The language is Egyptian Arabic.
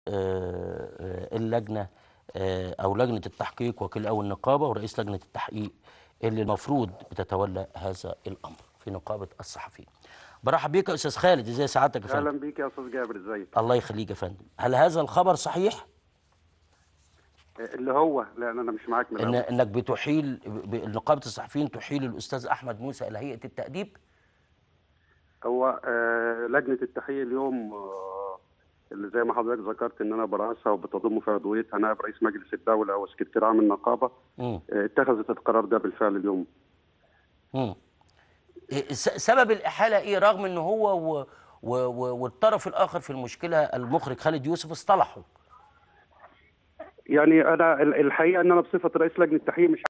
آه، آه، اللجنه آه، او لجنه التحقيق وكيل او النقابه ورئيس لجنه التحقيق اللي المفروض بتتولى هذا الامر في نقابه الصحفيين. برحب بيك يا استاذ خالد ازي سعادتك يا فندم؟ اهلا بيك يا استاذ جابر ازيك الله يخليك يا فندم. هل هذا الخبر صحيح؟ اللي هو لان انا مش معاك من ان الأول. انك بتحيل ب- ب- نقابه الصحفيين تحيل الاستاذ احمد موسى الى هيئه التاديب؟ هو آه لجنه التحقيق اليوم آه اللي زي ما حضرتك ذكرت ان انا برأسها وبتضم في عضويتها نائب رئيس مجلس الدوله وسكرتير عام النقابه امم آه اتخذت القرار ده بالفعل اليوم امم إيه س- سبب الاحاله ايه رغم ان هو و و و والطرف الاخر في المشكله المخرج خالد يوسف اصطلحوا يعني انا ال- الحقيقه ان انا بصفه رئيس لجنه التحقيق مش